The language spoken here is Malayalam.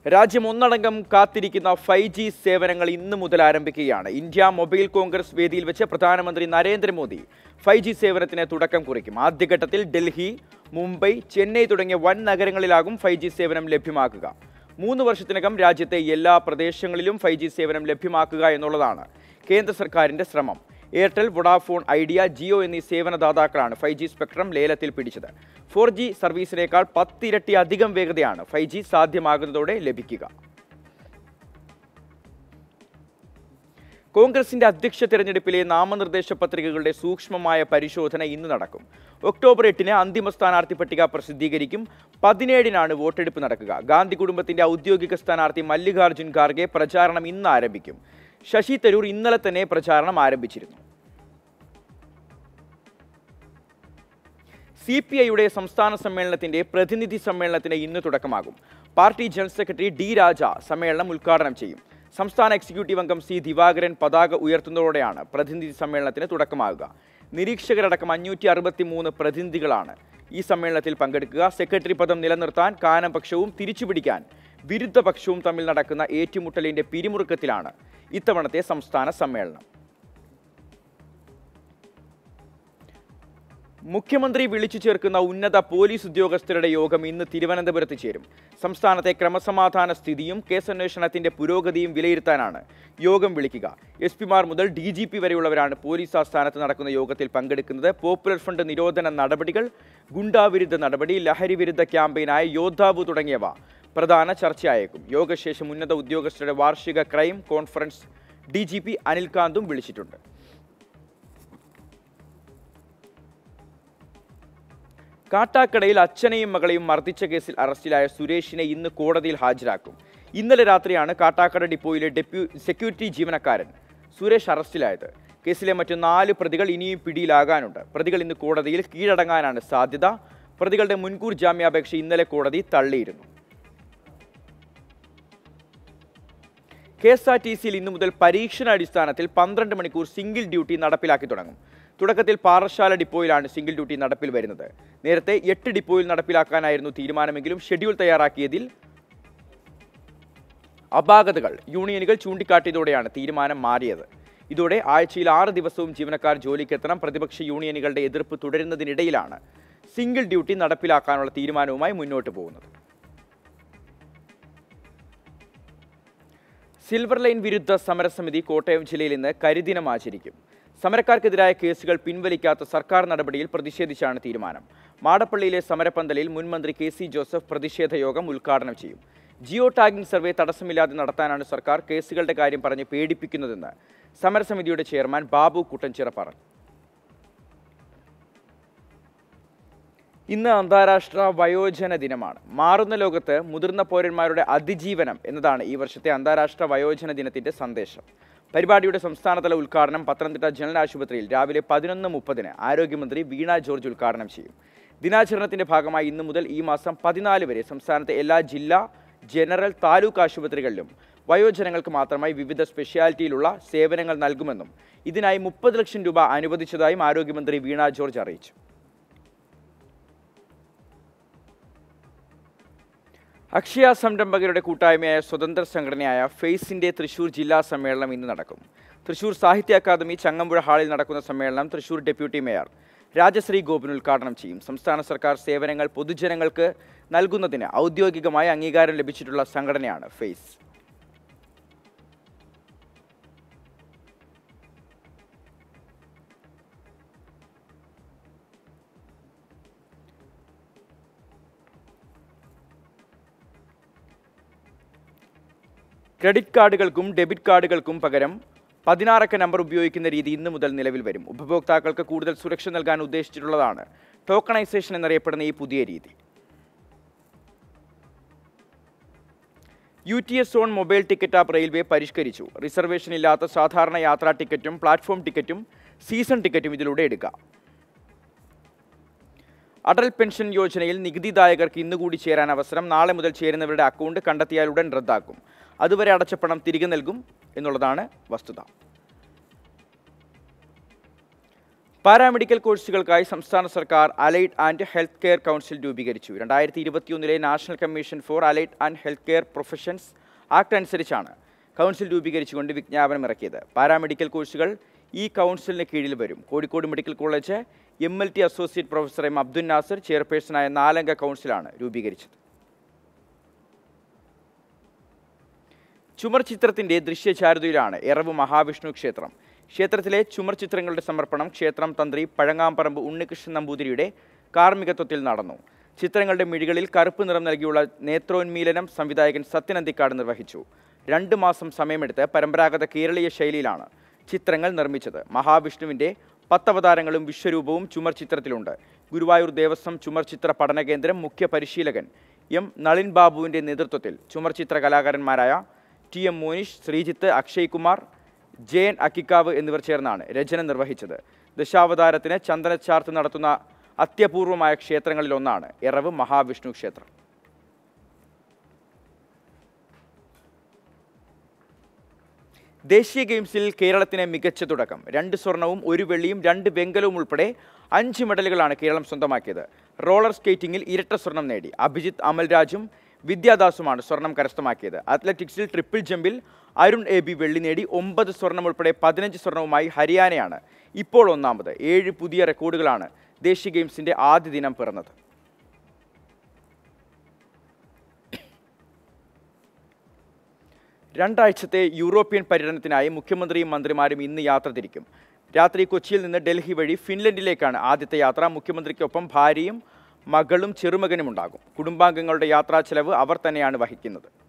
രാജ്യം ഒന്നടങ്കം കാത്തിരിക്കുന്ന ഫൈവ് ജി സേവനങ്ങൾ ഇന്നു മുതൽ ആരംഭിക്കുകയാണ് ഇന്ത്യ മൊബൈൽ കോൺഗ്രസ് വേദിയിൽ വെച്ച് പ്രധാനമന്ത്രി നരേന്ദ്രമോദി ഫൈവ് ജി സേവനത്തിന് തുടക്കം കുറിക്കും ആദ്യഘട്ടത്തിൽ ഡൽഹി മുംബൈ ചെന്നൈ തുടങ്ങിയ വൻ നഗരങ്ങളിലാകും ഫൈവ് ജി സേവനം ലഭ്യമാക്കുക മൂന്ന് വർഷത്തിനകം രാജ്യത്തെ എല്ലാ പ്രദേശങ്ങളിലും ഫൈവ് ജി സേവനം ലഭ്യമാക്കുക എന്നുള്ളതാണ് കേന്ദ്ര സർക്കാരിന്റെ ശ്രമം എയർടെൽ വൊഡാഫോൺ ഐഡിയ ജിയോ എന്നീ സേവനദാതാക്കളാണ് ഫൈവ് ജി സ്പെക്ട്രം ലേലത്തിൽ പിടിച്ചത് ഫോർ ജി സർവീസിനേക്കാൾ പത്തിരട്ടി അധികം വേഗതയാണ് ഫൈവ് ജി സാധ്യമാകുന്നതോടെ ലഭിക്കുക കോൺഗ്രസിന്റെ അധ്യക്ഷ തെരഞ്ഞെടുപ്പിലെ നാമനിർദ്ദേശ പത്രികകളുടെ സൂക്ഷ്മമായ പരിശോധന ഇന്ന് നടക്കും ഒക്ടോബർ എട്ടിന് അന്തിമ സ്ഥാനാർത്ഥി പട്ടിക പ്രസിദ്ധീകരിക്കും പതിനേഴിനാണ് വോട്ടെടുപ്പ് നടക്കുക ഗാന്ധി കുടുംബത്തിന്റെ ഔദ്യോഗിക സ്ഥാനാർത്ഥി മല്ലികാർജുൻ ഖാർഗെ പ്രചാരണം ഇന്ന് ആരംഭിക്കും ശശി തരൂർ ഇന്നലെ തന്നെ പ്രചാരണം ആരംഭിച്ചിരുന്നു സി പി ഐയുടെ സംസ്ഥാന സമ്മേളനത്തിന്റെ പ്രതിനിധി സമ്മേളനത്തിന് ഇന്ന് തുടക്കമാകും party general secretary D Raja സമ്മേളനം ഉദ്ഘാടനം ചെയ്യും സംസ്ഥാന എക്സിക്യൂട്ടീവ് അംഗം സി ദിവാകരൻ പതാക ഉയർത്തുന്നതോടെയാണ് പ്രതിനിധി സമ്മേളനത്തിന് തുടക്കമാകുക നിരീക്ഷകരടക്കം അഞ്ഞൂറ്റി അറുപത്തി മൂന്ന് പ്രതിനിധികളാണ് ഈ സമ്മേളനത്തിൽ പങ്കെടുക്കുക സെക്രട്ടറി പദം നിലനിർത്താൻ കാനപക്ഷവും തിരിച്ചുപിടിക്കാൻ വിരുദ്ധ പക്ഷവും തമ്മിൽ നടക്കുന്ന ഏറ്റുമുട്ടലിന്റെ പിരിമുറുക്കത്തിലാണ് ഇത്തവണത്തെ സംസ്ഥാന സമ്മേളനം മുഖ്യമന്ത്രി വിളിച്ചു ചേർക്കുന്ന ഉന്നത പോലീസ് ഉദ്യോഗസ്ഥരുടെ യോഗം ഇന്ന് തിരുവനന്തപുരത്ത് ചേരും സംസ്ഥാനത്തെ ക്രമസമാധാന സ്ഥിതിയും കേസന്വേഷണത്തിന്റെ പുരോഗതിയും വിലയിരുത്താനാണ് യോഗം വിളിക്കുക എസ് പിമാർ മുതൽ ഡി ജി പി വരെയുള്ളവരാണ് പോലീസ് ആസ്ഥാനത്ത് നടക്കുന്ന യോഗത്തിൽ പങ്കെടുക്കുന്നത് പോപ്പുലർ ഫണ്ട് നിരോധന നടപടികൾ ഗുണ്ടാവിരുദ്ധ നടപടി ലഹരി വിരുദ്ധ ക്യാമ്പയിനായ യോദ്ധാവ് തുടങ്ങിയവ പ്രധാന ചർച്ചയായേക്കും യോഗശേഷം ഉന്നത ഉദ്യോഗസ്ഥരുടെ വാർഷിക crime conference D G P അനിൽകാന്തും വിളിച്ചിട്ടുണ്ട് കാട്ടാക്കടയിൽ അച്ഛനെയും മകളെയും മർദ്ദിച്ച കേസിൽ അറസ്റ്റിലായ സുരേഷിനെ ഇന്ന് കോടതിയിൽ ഹാജരാക്കും ഇന്നലെ രാത്രിയാണ് കാട്ടാക്കട ഡിപ്പോയിലെ ഡെപ്യൂ സെക്യൂരിറ്റി ജീവനക്കാരൻ സുരേഷ് അറസ്റ്റിലായത് കേസിലെ മറ്റു നാല് പ്രതികൾ ഇനിയും പിടിയിലാകാനുണ്ട് പ്രതികൾ ഇന്ന് കോടതിയിൽ കീഴടങ്ങാനാണ് സാധ്യത പ്രതികളുടെ മുൻകൂർ ജാമ്യാപേക്ഷ ഇന്നലെ കോടതി തള്ളിയിരുന്നു കെ എസ് ആർ ടി സിയിൽ ഇന്നു മുതൽ പരീക്ഷണാടിസ്ഥാനത്തിൽ പന്ത്രണ്ട് മണിക്കൂർ സിംഗിൾ ഡ്യൂട്ടി നടപ്പിലാക്കി തുടങ്ങും തുടക്കത്തിൽ പാറശാല ഡിപ്പോയിലാണ് സിംഗിൾ ഡ്യൂട്ടി നടപ്പിൽ വരുന്നത് നേരത്തെ എട്ട് ഡിപ്പോയിൽ നടപ്പിലാക്കാനായിരുന്നു തീരുമാനമെങ്കിലും ഷെഡ്യൂൾ തയ്യാറാക്കിയതിൽ അപാകതകൾ യൂണിയനുകൾ ചൂണ്ടിക്കാട്ടിയതോടെയാണ് തീരുമാനം മാറിയത് ഇതോടെ ആഴ്ചയിൽ ആറ് ദിവസവും ജീവനക്കാർ ജോലിക്കെത്തണം പ്രതിപക്ഷ യൂണിയനുകളുടെ എതിർപ്പ് തുടരുന്നതിനിടയിലാണ് സിംഗിൾ ഡ്യൂട്ടി നടപ്പിലാക്കാനുള്ള തീരുമാനവുമായി മുന്നോട്ട് പോകുന്നത് സിൽവർ ലൈൻ വിരുദ്ധ സമരസമിതി കോട്ടയം ജില്ലയിൽ ഇന്ന് കരിദിനം ആചരിക്കും സമരക്കാർക്കെതിരായ കേസുകൾ പിൻവലിക്കാത്ത സർക്കാർ നടപടിയിൽ പ്രതിഷേധിച്ചാണ് തീരുമാനം മാടപ്പള്ളിയിലെ സമരപന്തലിൽ മുൻ മന്ത്രി കെ സി ജോസഫ് പ്രതിഷേധ യോഗം ഉദ്ഘാടനം ചെയ്യും ജിയോ ടാഗിംഗ് സർവേ തടസ്സമില്ലാതെ നടത്താനാണ് സർക്കാർ കേസുകളുടെ കാര്യം പറഞ്ഞ് പേടിപ്പിക്കുന്നതെന്ന് സമരസമിതിയുടെ ചെയർമാൻ ബാബു കുട്ടൻചിറ പറഞ്ഞു ഇന്ന് അന്താരാഷ്ട്ര വയോജന ദിനമാണ് മാറുന്ന ലോകത്ത് മുതിർന്ന പൗരന്മാരുടെ അതിജീവനം എന്നതാണ് ഈ വർഷത്തെ അന്താരാഷ്ട്ര വയോജന ദിനത്തിന്റെ സന്ദേശം പരിപാടിയുടെ സംസ്ഥാനതല ഉദ്ഘാടനം പത്തനംതിട്ട ജനറൽ ആശുപത്രിയിൽ രാവിലെ പതിനൊന്ന് മുപ്പതിന് ആരോഗ്യമന്ത്രി വീണ ജോർജ് ഉദ്ഘാടനം ചെയ്യും ദിനാചരണത്തിന്റെ ഭാഗമായി ഇന്നു മുതൽ ഈ മാസം പതിനാല് വരെ സംസ്ഥാനത്തെ എല്ലാ ജില്ലാ ജനറൽ താലൂക്ക് ആശുപത്രികളിലും വയോജനങ്ങൾക്ക് മാത്രമായി വിവിധ സ്പെഷ്യാലിറ്റിയിലുള്ള സേവനങ്ങൾ നൽകുമെന്നും ഇതിനായി മുപ്പത് ലക്ഷം രൂപ അനുവദിച്ചതായും ആരോഗ്യമന്ത്രി വീണ ജോർജ് അറിയിച്ചു അക്ഷയ സംരംഭകരുടെ കൂട്ടായ്മയായ സ്വതന്ത്ര സംഘടനയായ ഫേസിന്റെ തൃശൂർ ജില്ലാ സമ്മേളനം ഇന്ന് നടക്കും തൃശൂർ സാഹിത്യ അക്കാദമി ചങ്ങമ്പുഴ ഹാളിൽ നടക്കുന്ന സമ്മേളനം തൃശൂർ ഡെപ്യൂട്ടി മേയർ രാജശ്രീ ഗോപിൻ ഉദ്ഘാടനം ചെയ്യും സംസ്ഥാന സർക്കാർ സേവനങ്ങൾ പൊതുജനങ്ങൾക്ക് നൽകുന്നതിന് ഔദ്യോഗികമായ അംഗീകാരം ലഭിച്ചിട്ടുള്ള സംഘടനയാണ് ഫേസ് ക്രെഡിറ്റ് കാർഡുകൾക്കും ഡെബിറ്റ് കാർഡുകൾക്കും പകരം പതിനാറക്ക നമ്പർ ഉപയോഗിക്കുന്ന രീതി ഇന്ന് മുതൽ നിലവിൽ വരും ഉപഭോക്താക്കൾക്ക് കൂടുതൽ സുരക്ഷ നൽകാൻ ഉദ്ദേശിച്ചിട്ടുള്ളതാണ് ടോക്കണൈസേഷൻ എന്നറിയപ്പെടുന്ന ഈ പുതിയ രീതി U T S on mobile ticket app railway പരിഷ്കരിച്ചു റിസർവേഷൻ ഇല്ലാത്ത സാധാരണ യാത്രാ ടിക്കറ്റും പ്ലാറ്റ്ഫോം ടിക്കറ്റും സീസൺ ടിക്കറ്റും ഇതിലൂടെ എടുക്കാം അടൽ പെൻഷൻ യോജനയിൽ നികുതിദായകർക്ക് ഇന്നുകൂടി ചേരാൻ അവസരം നാളെ മുതൽ ചേരുന്നവരുടെ അക്കൗണ്ട് കണ്ടെത്തിയാൽ ഉടൻ റദ്ദാക്കും അതുവരെ അടച്ച പണം തിരികെ നൽകും എന്നുള്ളതാണ് വസ്തുത പാരാമെഡിക്കൽ കോഴ്സുകൾക്കായി സംസ്ഥാന സർക്കാർ allied and health care council രൂപീകരിച്ചു രണ്ടായിരത്തി ഇരുപത്തിയൊന്നിലെ national commission for allied and health care professions act അനുസരിച്ചാണ് കൗൺസിൽ രൂപീകരിച്ചുകൊണ്ട് വിജ്ഞാപനം ഇറക്കിയത് പാരാമെഡിക്കൽ കോഴ്സുകൾ ഈ കൗൺസിലിന് കീഴിൽ വരും Kozhikode medical college M L T associate professor M Abdul Nasser ചെയർപേഴ്സണായ നാലംഗ കൗൺസിലാണ് രൂപീകരിച്ചത് ചുമർ ചിത്രത്തിന്റെ ദൃശ്യചാരുതയിലാണ് എറവ് മഹാവിഷ്ണു ക്ഷേത്രം ക്ഷേത്രത്തിലെ ചുമർ ചിത്രങ്ങളുടെ സമർപ്പണം ക്ഷേത്രം തന്ത്രി പഴങ്ങാമ്പറമ്പ് ഉണ്ണികൃഷ്ണൻ നമ്പൂതിരിയുടെ കാർമ്മികത്വത്തിൽ നടന്നു ചിത്രങ്ങളുടെ മിഴികളിൽ കറുപ്പ് നിറം നൽകിയുള്ള നേത്രോന്മീലനം സംവിധായകൻ സത്യനന്ദിക്കാട് നിർവഹിച്ചു രണ്ട് മാസം സമയമെടുത്ത് പരമ്പരാഗത കേരളീയ ശൈലിയിലാണ് ചിത്രങ്ങൾ നിർമ്മിച്ചത് മഹാവിഷ്ണുവിന്റെ പത്തവതാരങ്ങളും വിശ്വരൂപവും ചുമർ ചിത്രത്തിലുണ്ട് ഗുരുവായൂർ ദേവസ്വം ചുമർ ചിത്ര പഠന കേന്ദ്രം മുഖ്യ പരിശീലകൻ എം നളിൻ ബാബുവിന്റെ നേതൃത്വത്തിൽ ചുമർ ചിത്ര കലാകാരന്മാരായ ടി എം മോനിഷ് ശ്രീജിത്ത് അക്ഷയ് കുമാർ ജയൻ അക്കിക്കാവ് എന്നിവർ ചേർന്നാണ് രചന നിർവഹിച്ചത് ദശാവതാരത്തിന് ചന്ദനച്ചാർത്ത് നടത്തുന്ന അത്യപൂർവമായ ക്ഷേത്രങ്ങളിലൊന്നാണ് എറവ് മഹാവിഷ്ണു ക്ഷേത്രം ദേശീയ ഗെയിംസിൽ കേരളത്തിന് മികച്ച തുടക്കം രണ്ട് സ്വർണവും ഒരു വെള്ളിയും രണ്ട് വെങ്കലവും ഉൾപ്പെടെ അഞ്ച് മെഡലുകളാണ് കേരളം സ്വന്തമാക്കിയത് റോളർ സ്കേറ്റിംഗിൽ ഇരട്ട സ്വർണം നേടി അഭിജിത്ത് അമൽരാജും വിദ്യാദാസുമാണ് സ്വർണം കരസ്ഥമാക്കിയത് അത്ലറ്റിക്സിൽ ട്രിപ്പിൾ ജമ്പിൽ അരുൺ എ ബി വെള്ളി നേടി ഒമ്പത് സ്വർണം ഉൾപ്പെടെ പതിനഞ്ച് സ്വർണവുമായി ഹരിയാനയാണ് ഇപ്പോൾ ഒന്നാമത് ഏഴ് പുതിയ റെക്കോർഡുകളാണ് ദേശീയ ഗെയിംസിന്റെ ആദ്യ ദിനം പിറന്നത് രണ്ടാഴ്ചത്തെ യൂറോപ്യൻ പര്യടനത്തിനായി മുഖ്യമന്ത്രിയും മന്ത്രിമാരും ഇന്ന് യാത്ര തിരിക്കും രാത്രി കൊച്ചിയിൽ നിന്ന് ഡൽഹി വഴി ഫിൻലൻഡിലേക്കാണ് ആദ്യത്തെ യാത്ര മുഖ്യമന്ത്രിക്കൊപ്പം ഭാര്യയും മകളും ചെറുമകനും ഉണ്ടാകും കുടുംബാംഗങ്ങളുടെ യാത്രാ ചെലവ് അവർ തന്നെയാണ് വഹിക്കുന്നത്